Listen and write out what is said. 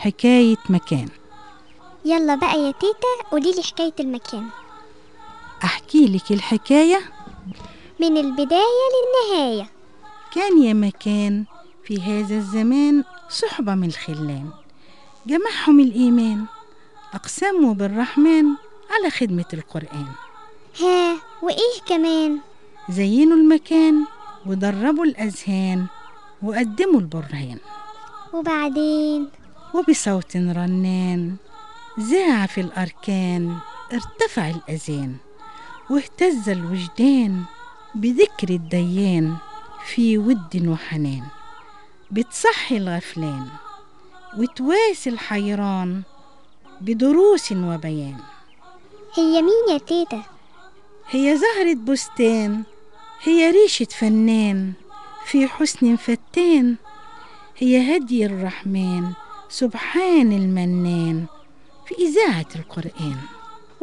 حكاية مكان يلا بقى يا تيتا قوليلي حكاية المكان أحكي لك الحكاية من البداية للنهاية كان يا مكان في هذا الزمان صحبة من الخلان جمعهم الإيمان أقسموا بالرحمن على خدمة القرآن ها وإيه كمان زينوا المكان ودربوا الأذهان وقدموا البرهان وبعدين وبصوت رنان ذاع في الأركان ارتفع الأذان واهتز الوجدان بذكر الديان في ود وحنان بتصحي الغفلان وتواسي الحيران بدروس وبيان هي مين يا تيتا هي زهرة بستان هي ريشة فنان في حسن فتان هي هدي الرحمن سبحان المنان في إذاعة القرآن